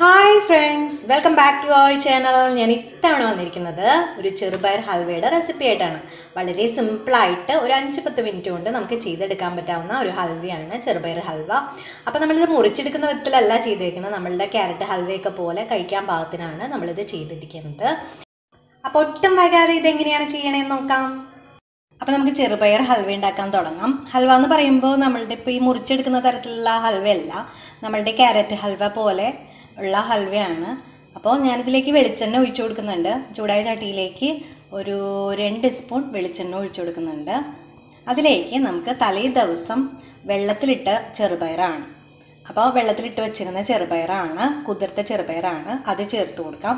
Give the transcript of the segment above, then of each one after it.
hi friends welcome back to our channel ഞാൻ ഇത്തവണ വന്നിരിക്കുന്നത് ഒരു ചെറുപയർ ഹൽവയുടെ റെസിപ്പി ആയിട്ടാണ് വളരെ സിമ്പിളായിട്ട് ഒരു അഞ്ച് പത്ത് മിനിറ്റ് കൊണ്ട് നമുക്ക് ചെയ്തെടുക്കാൻ പറ്റാവുന്ന ഒരു ഹൽവയാണ് ചെറുപയർ ഹൽവ അപ്പോൾ നമ്മളിത് മുറിച്ചെടുക്കുന്ന വിധത്തിലല്ല ചെയ്തേക്കുന്നത് നമ്മളുടെ ക്യാരറ്റ് ഹൽവയൊക്കെ പോലെ കഴിക്കാൻ പാകത്തിനാണ് നമ്മളിത് ചെയ്തിരിക്കുന്നത് അപ്പോൾ ഒട്ടും വൈകാതെ ഇതെങ്ങനെയാണ് ചെയ്യണേന്ന് നോക്കാം അപ്പോൾ നമുക്ക് ചെറുപയർ ഹൽവ ഉണ്ടാക്കാൻ തുടങ്ങാം ഹൽവ എന്ന് പറയുമ്പോൾ നമ്മളുടെ ഇപ്പോൾ ഈ മുറിച്ചെടുക്കുന്ന തരത്തിലുള്ള ഹൽവയല്ല നമ്മളുടെ ക്യാരറ്റ് ഹൽവ പോലെ ഉള്ള ഹൽവയാണ് അപ്പോൾ ഞാനിതിലേക്ക് വെളിച്ചെണ്ണ ഒഴിച്ചു കൊടുക്കുന്നുണ്ട് ചൂടായ ചട്ടിയിലേക്ക് ഒരു രണ്ട് സ്പൂൺ വെളിച്ചെണ്ണ ഒഴിച്ചു കൊടുക്കുന്നുണ്ട് അതിലേക്ക് നമുക്ക് തലേ ദിവസം വെള്ളത്തിലിട്ട ചെറുപയറാണ് അപ്പോൾ വെള്ളത്തിലിട്ട് വെച്ചിരുന്ന ചെറുപയറാണ് കുതിർത്ത ചെറുപയറാണ് അത് ചേർത്ത് കൊടുക്കാം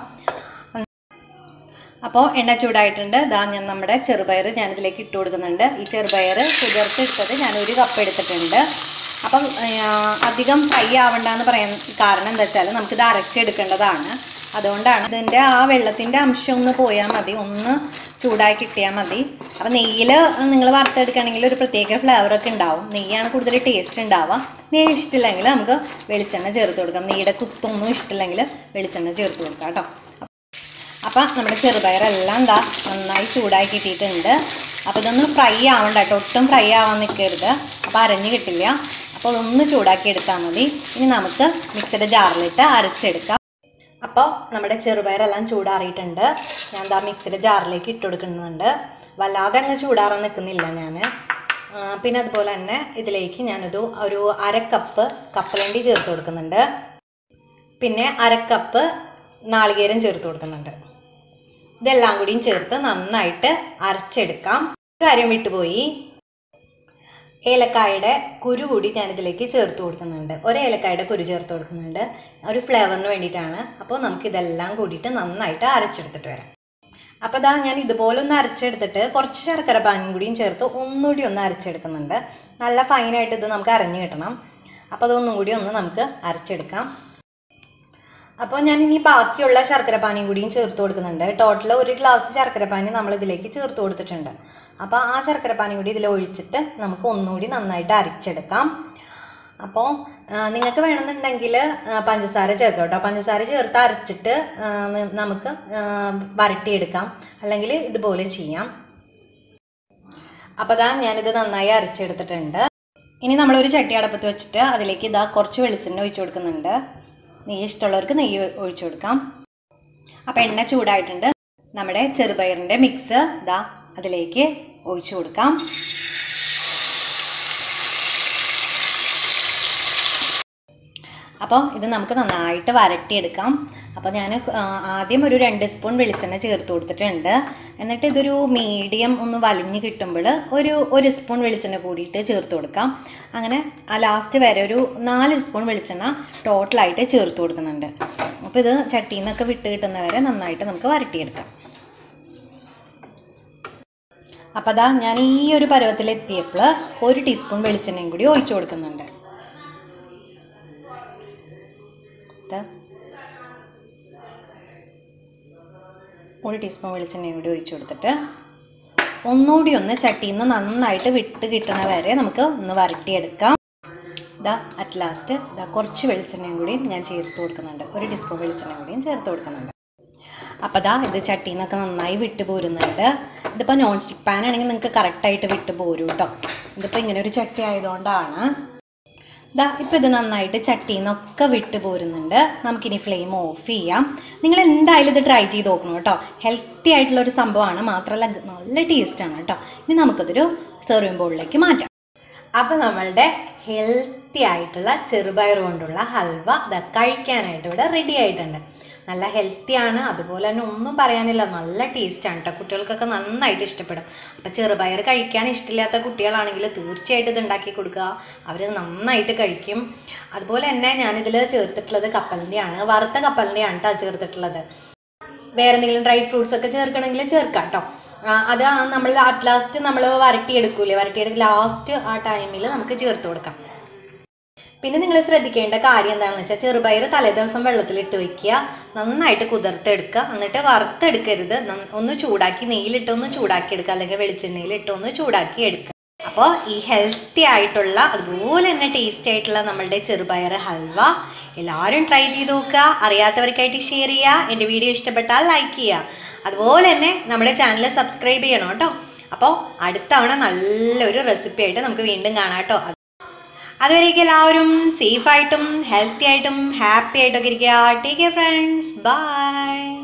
അപ്പോൾ എണ്ണ ചൂടായിട്ടുണ്ട് ദാ ഞാൻ നമ്മുടെ ചെറുപയർ ഞാനിതിലേക്ക് ഇട്ട് കൊടുക്കുന്നുണ്ട് ഈ ചെറുപയർ കുതിർത്തെടുത്തത് ഞാൻ ഒരു കപ്പ് എടുത്തിട്ടുണ്ട് അപ്പം ആ, അധികം ഫ്രൈ ആവണ്ടെന്ന് പറയാൻ കാരണം എന്താ വെച്ചാൽ നമുക്കിത് അരച്ചെടുക്കേണ്ടതാണ് അതുകൊണ്ടാണ് ഇതിൻ്റെ ആ വെള്ളത്തിൻ്റെ അംശം ഒന്ന് പോയാൽ മതി ഒന്ന് ചൂടായി കിട്ടിയാൽ മതി അപ്പം നെയ്യിൽ നിങ്ങൾ വറുത്തെടുക്കുകയാണെങ്കിൽ ഒരു പ്രത്യേക ഫ്ലേവറൊക്കെ ഉണ്ടാവും നെയ്യാണ് കൂടുതൽ ടേസ്റ്റ് ഉണ്ടാവുക നെയ്യ് ഇഷ്ടമില്ലെങ്കിൽ നമുക്ക് വെളിച്ചെണ്ണ ചേർത്ത് കൊടുക്കാം നെയ്യുടെ കുത്തൊന്നും ഇഷ്ടമില്ലെങ്കിൽ വെളിച്ചെണ്ണ ചേർത്ത് കൊടുക്കാം കേട്ടോ അപ്പം നമ്മുടെ ചെറുപയറെല്ലാം എന്താ നന്നായി ചൂടാക്കി കിട്ടിയിട്ടുണ്ട് അപ്പോൾ ഇതൊന്ന് ഫ്രൈ ആവണ്ട കേട്ടോ ഒട്ടും ഫ്രൈ ആവാൻ നിൽക്കരുത് അപ്പോൾ അരഞ്ഞ് കിട്ടില്ല അപ്പോൾ അതൊന്ന് ചൂടാക്കി എടുത്താൽ മതി ഇനി നമുക്ക് മിക്സിയുടെ ജാറിലിട്ട് അരച്ചെടുക്കാം അപ്പോൾ നമ്മുടെ ചെറുപയറെല്ലാം ചൂടാറിയിട്ടുണ്ട് ഞാൻ എന്താ മിക്സിയുടെ ജാറിലേക്ക് ഇട്ട് കൊടുക്കുന്നുണ്ട് വല്ലാതെ അങ്ങ് ചൂടാറാൻ നിൽക്കുന്നില്ല ഞാൻ പിന്നെ അതുപോലെ തന്നെ ഇതിലേക്ക് ഞാനൊരു ഒരു അര കപ്പ് കപ്പലണ്ടി ചേർത്ത് കൊടുക്കുന്നുണ്ട് പിന്നെ അര കപ്പ് നാളികേരം ചേർത്ത് കൊടുക്കുന്നുണ്ട് ഇതെല്ലാം കൂടിയും ചേർത്ത് നന്നായിട്ട് അരച്ചെടുക്കാം ഒരു കാര്യം വിട്ടുപോയി ഏലക്കായുടെ കുരു കൂടി ഞാനിതിലേക്ക് ചേർത്ത് കൊടുക്കുന്നുണ്ട് ഒരു ഏലക്കായുടെ കുരു ചേർത്ത് കൊടുക്കുന്നുണ്ട് ഒരു ഫ്ലേവറിന് വേണ്ടിയിട്ടാണ് അപ്പോൾ നമുക്ക് ഇതെല്ലാം കൂടിയിട്ട് നന്നായിട്ട് അരച്ചെടുത്തിട്ട് വരാം അപ്പോൾ ഇതാ ഞാൻ ഇതുപോലെ ഒന്ന് അരച്ചെടുത്തിട്ട് കുറച്ച് ശർക്കര പാനും കൂടിയും ചേർത്ത് ഒന്നുകൂടി ഒന്ന് അരച്ചെടുക്കുന്നുണ്ട് നല്ല ഫൈനായിട്ട് ഇത് നമുക്ക് അരഞ്ഞു കിട്ടണം അപ്പോൾ അതൊന്നും കൂടി ഒന്ന് നമുക്ക് അരച്ചെടുക്കാം അപ്പോൾ ഞാൻ ഇനി ബാക്കിയുള്ള ശർക്കരപ്പാനിയും കൂടിയും ചേർത്ത് കൊടുക്കുന്നുണ്ട് ടോട്ടൽ ഒരു ഗ്ലാസ് ശർക്കരപ്പാനി നമ്മൾ ഇതിലേക്ക് ചേർത്ത് കൊടുത്തിട്ടുണ്ട് അപ്പോൾ ആ ശർക്കരപ്പാനി കൂടി ഇതിൽ ഒഴിച്ചിട്ട് നമുക്ക് ഒന്നുകൂടി നന്നായിട്ട് അരച്ചെടുക്കാം അപ്പോൾ നിങ്ങൾക്ക് വേണമെന്നുണ്ടെങ്കിൽ ആ, പഞ്ചസാര ചേർക്കാം കേട്ടോ പഞ്ചസാര ചേർത്ത് അരച്ചിട്ട് ആ, ന- നമുക്ക് ആ, വരട്ടിയെടുക്കാം അല്ലെങ്കിൽ ഇതുപോലെ ചെയ്യാം അപ്പോൾ ഇതാ ഞാനിത് നന്നായി അരച്ചെടുത്തിട്ടുണ്ട് ഇനി നമ്മളൊരു ചട്ടി അടപ്പത്ത് വെച്ചിട്ട് അതിലേക്ക് ഇതാ കുറച്ച് വെളിച്ചെണ്ണ ഒഴിച്ചു കൊടുക്കുന്നുണ്ട് നെയ്യ് ഇഷ്ടമുള്ളവർക്ക് നെയ്യ് ഒഴിച്ചു കൊടുക്കാം അപ്പോൾ എണ്ണ ചൂടായിട്ടുണ്ട് നമ്മുടെ ചെറുപയറിൻ്റെ മിക്സ് ഇതാ അതിലേക്ക് ഒഴിച്ചു കൊടുക്കാം അപ്പോൾ ഇത് നമുക്ക് നന്നായിട്ട് വരട്ടിയെടുക്കാം അപ്പോൾ ഞാൻ ആദ്യം ഒരു രണ്ട് സ്പൂൺ വെളിച്ചെണ്ണ ചേർത്ത് കൊടുത്തിട്ടുണ്ട് എന്നിട്ട് ഇതൊരു മീഡിയം ഒന്ന് വലിഞ്ഞ് കിട്ടുമ്പോൾ ഒരു ഒരു സ്പൂൺ വെളിച്ചെണ്ണ കൂടിയിട്ട് ചേർത്ത് കൊടുക്കാം അങ്ങനെ ആ ലാസ്റ്റ് വരെ ഒരു നാല് സ്പൂൺ വെളിച്ചെണ്ണ ടോട്ടലായിട്ട് ചേർത്ത് കൊടുക്കുന്നുണ്ട് അപ്പോൾ ഇത് ചട്ടിയിൽ നിന്നൊക്കെ വിട്ട് കിട്ടുന്നവരെ നന്നായിട്ട് നമുക്ക് വരട്ടിയെടുക്കാം അപ്പോൾ അതാ ഞാൻ ഈ ഒരു പരുവത്തിലെത്തിയപ്പോൾ ഒരു ടീസ്പൂൺ വെളിച്ചെണ്ണയും കൂടി ഒഴിച്ചു കൊടുക്കുന്നുണ്ട് ഇത് ഒരു ടീസ്പൂൺ വെളിച്ചെണ്ണയും കൂടി ഒഴിച്ചു കൊടുത്തിട്ട് ഒന്നുകൂടി ഒന്ന് ചട്ടിയിൽ നിന്ന് നന്നായിട്ട് വിട്ട് കിട്ടുന്ന വരെ നമുക്ക് ഒന്ന് വരട്ടിയെടുക്കാം ഇതാ അറ്റ് ലാസ്റ്റ് ഇതാ കുറച്ച് വെളിച്ചെണ്ണയും കൂടി ഞാൻ ചേർത്ത് കൊടുക്കുന്നുണ്ട് ഒരു ടീസ്പൂൺ വെളിച്ചെണ്ണയും കൂടിയും ചേർത്ത് കൊടുക്കുന്നുണ്ട് അപ്പോൾ ദാ ഇത് ചട്ടിയിൽ നിന്നൊക്കെ നന്നായി വിട്ട് പോരുന്നുണ്ട് ഇതിപ്പോൾ നോൺ സ്റ്റിക്ക് പാൻ ആണെങ്കിൽ നിങ്ങൾക്ക് കറക്റ്റായിട്ട് വിട്ട് പോരും കേട്ടോ ഇതിപ്പോൾ ഇങ്ങനെ ഒരു ചട്ടി ആയതുകൊണ്ടാണ് ദാ ഇപ്പോൾ ഇത് നന്നായിട്ട് ചട്ടിയിൽ നിന്നൊക്കെ വിട്ട് പോരുന്നുണ്ട് നമുക്കിനി ഫ്ലെയിം ഓഫ് ചെയ്യാം നിങ്ങൾ എന്തായാലും ഇത് ട്രൈ ചെയ്ത് നോക്കണം കേട്ടോ ഹെൽത്തി ആയിട്ടുള്ള ഒരു സംഭവമാണ് മാത്രമല്ല ഗ- നല്ല ടേസ്റ്റാണ് കേട്ടോ ഇനി നമുക്കതൊരു സെർവിംഗ് ബോളിലേക്ക് മാറ്റാം അപ്പോൾ നമ്മളുടെ ഹെൽത്തി ആയിട്ടുള്ള ചെറുപയർ കൊണ്ടുള്ള ഹൽവ ദ കഴിക്കാനായിട്ട് ഇവിടെ റെഡി ആയിട്ടുണ്ട് നല്ല ഹെൽത്തിയാണ് അതുപോലെ തന്നെ ഒന്നും പറയാനില്ല നല്ല ടേസ്റ്റാണ് കേട്ടോ കുട്ടികൾക്കൊക്കെ നന്നായിട്ട് ഇഷ്ടപ്പെടും അപ്പോൾ ചെറുപയർ കഴിക്കാൻ ഇഷ്ടമില്ലാത്ത കുട്ടികളാണെങ്കിൽ തീർച്ചയായിട്ടും ഇത് ഉണ്ടാക്കി കൊടുക്കുക അവർ നന്നായിട്ട് കഴിക്കും അതുപോലെ തന്നെ ഞാനിതിൽ ചേർത്തിട്ടുള്ളത് കപ്പലിൻ്റെയാണ് വറുത്ത കപ്പലിൻ്റെയാണ് കേട്ടോ ചേർത്തിട്ടുള്ളത് വേറെ എന്തെങ്കിലും ഡ്രൈ ഫ്രൂട്ട്സ് ഒക്കെ ചേർക്കണമെങ്കിൽ ചേർക്കാം കേട്ടോ അത് നമ്മൾ അറ്റ് ലാസ്റ്റ് നമ്മൾ വരട്ടിയെടുക്കൂലേ വരട്ടിയെടുക്കുക ലാസ്റ്റ് ആ ടൈമിൽ നമുക്ക് ചേർത്ത് കൊടുക്കാം പിന്നെ നിങ്ങൾ ശ്രദ്ധിക്കേണ്ട കാര്യം എന്താണെന്ന് വെച്ചാൽ ചെറുപയർ തലേദിവസം വെള്ളത്തിലിട്ട് വെക്കുക നന്നായിട്ട് കുതിർത്തെടുക്കുക എന്നിട്ട് വറുത്തെടുക്കരുത് നന്ന- ഒന്ന് ചൂടാക്കി നെയ്യിലിട്ട് ഒന്ന് ചൂടാക്കി എടുക്കുക അല്ലെങ്കിൽ വെളിച്ചെണ്ണയിലിട്ട് ഒന്ന് ചൂടാക്കി എടുക്കുക അപ്പോൾ ഈ ഹെൽത്തി ആയിട്ടുള്ള അതുപോലെ തന്നെ ടേസ്റ്റി ആയിട്ടുള്ള നമ്മളുടെ ചെറുപയർ ഹൽവ എല്ലാവരും ട്രൈ ചെയ്ത് നോക്കുക അറിയാത്തവർക്കായിട്ട് ഷെയർ ചെയ്യുക എൻ്റെ വീഡിയോ ഇഷ്ടപ്പെട്ടാൽ ലൈക്ക് ചെയ്യുക അതുപോലെ തന്നെ നമ്മുടെ ചാനൽ സബ്സ്ക്രൈബ് ചെയ്യണം കേട്ടോ അപ്പോൾ അടുത്ത തവണ നല്ലൊരു റെസിപ്പി ആയിട്ട് നമുക്ക് വീണ്ടും കാണാം കേട്ടോ അതുവരേക്കും എല്ലാവരും സേഫായിട്ടും ഹെൽത്തി ആയിട്ടും ഹാപ്പി ആയിട്ടൊക്കെ ഇരിക്കുക ടേക്ക് കെയർ ഫ്രണ്ട്സ് ബൈ